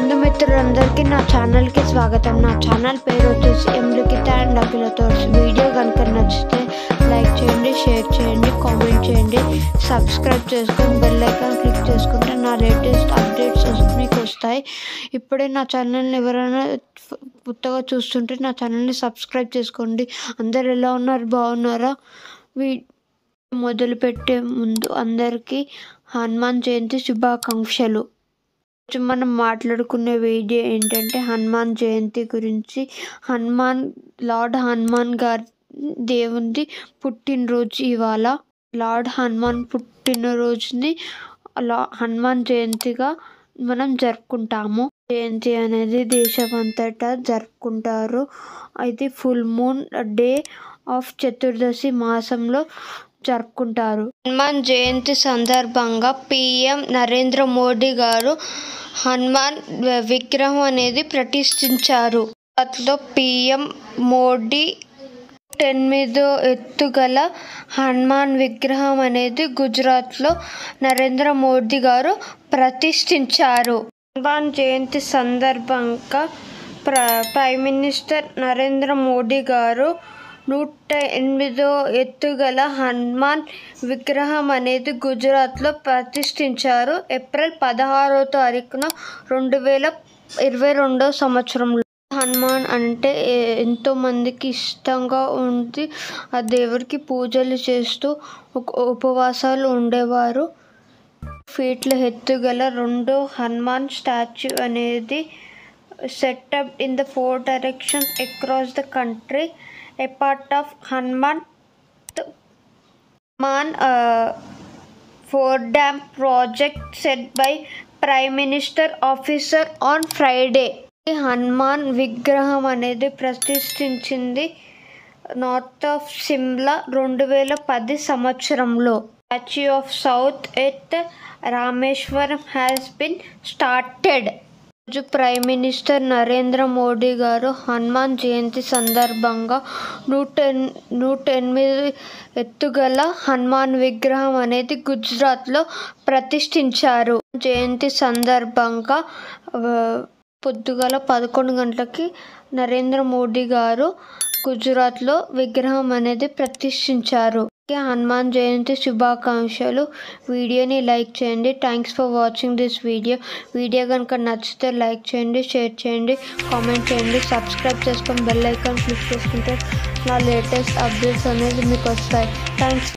బంధుమిత్రులందరికీ నా ఛానల్కి స్వాగతం నా ఛానల్ పేరు వచ్చేసి ఎమ్లికిత అండ్ అఖిలతోర్స్ వీడియో కనుక నచ్చితే లైక్ చేయండి షేర్ చేయండి కామెంట్ చేయండి సబ్స్క్రైబ్ చేసుకొని బెల్ ఐకాన్ క్లిక్ చేసుకుంటే నా లేటెస్ట్ అప్డేట్స్ మీకు వస్తాయి ఇప్పుడే నా ఛానల్ని ఎవరైనా కొత్తగా చూస్తుంటే నా ఛానల్ని సబ్స్క్రైబ్ చేసుకోండి అందరు ఎలా ఉన్నారు బాగున్నారా వీ మొదలుపెట్టే ముందు అందరికీ హనుమాన్ జయంతి శుభాకాంక్షలు ఈరోజు మనం మాట్లాడుకునే వీడియో ఏంటంటే హనుమాన్ జయంతి గురించి హనుమాన్ లార్డ్ హనుమాన్ గారి దేవుంది పుట్టినరోజు ఇవాళ లార్డ్ హనుమాన్ పుట్టినరోజుని లా హనుమాన్ జయంతిగా మనం జరుపుకుంటాము జయంతి అనేది దేశమంతటా జరుపుకుంటారు ఇది ఫుల్ మూన్ డే ఆఫ్ చతుర్దశి మాసంలో జరుపుకుంటారు హనుమాన్ జయంతి సందర్భంగా పిఎం నరేంద్ర మోడీ గారు హనుమాన్ విగ్రహం అనేది ప్రతిష్ఠించారు అట్లో పిఎం మోడీ ఎనిమిదో ఎత్తుగల హనుమాన్ విగ్రహం అనేది గుజరాత్లో నరేంద్ర మోడీ గారు ప్రతిష్ఠించారు హనుమాన్ జయంతి సందర్భంగా ప్ర ప్రైమ్ మినిస్టర్ నరేంద్ర మోడీ గారు నూట ఎనిమిదో ఎత్తుగల హనుమాన్ విగ్రహం అనేది గుజరాత్లో ప్రతిష్ఠించారు ఏప్రిల్ పదహారో తారీఖున రెండు వేల ఇరవై రెండో సంవత్సరంలో హనుమాన్ అంటే ఎంతో మందికి ఇష్టంగా ఉంది ఆ దేవుడికి పూజలు చేస్తూ ఉపవాసాలు ఉండేవారు ఫీట్ల ఎత్తుగల రెండో హనుమాన్ స్టాచ్యూ అనేది setup in the four directions across the country a part of Hanuman Man uh, Ford Dam project set by Prime Minister Officer on Friday. Hanuman విగ్రహం అనేది ప్రతిష్ఠించింది నార్త్ ఆఫ్ సిమ్లా రెండు వేల పది సంవత్సరంలో statue of south at Rameswaram has been started రోజు prime minister Narendra Modi garu Hanuman జయంతి సందర్భంగా నూట నూట ఎనిమిది ఎత్తుగల హనుమాన్ విగ్రహం అనేది గుజరాత్లో ప్రతిష్ఠించారు జయంతి సందర్భంగా పొద్దుగల పదకొండు గంటలకి నరేంద్ర మోడీ గారు గుజరాత్లో విగ్రహం అనేది ప్రతిష్ఠించారు హనుమాన్ జయంతి శుభాకాంక్షలు వీడియోని లైక్ చేయండి thanks for watching this video video కనుక నచ్చితే లైక్ చేయండి షేర్ చేయండి కామెంట్ చేయండి సబ్స్క్రైబ్ చేసుకొని బెల్ ఐకాన్ క్లిక్ చేసుకుంటే నా లేటెస్ట్ అప్డేట్స్ అనేది మీకు వస్తాయి థ్యాంక్స్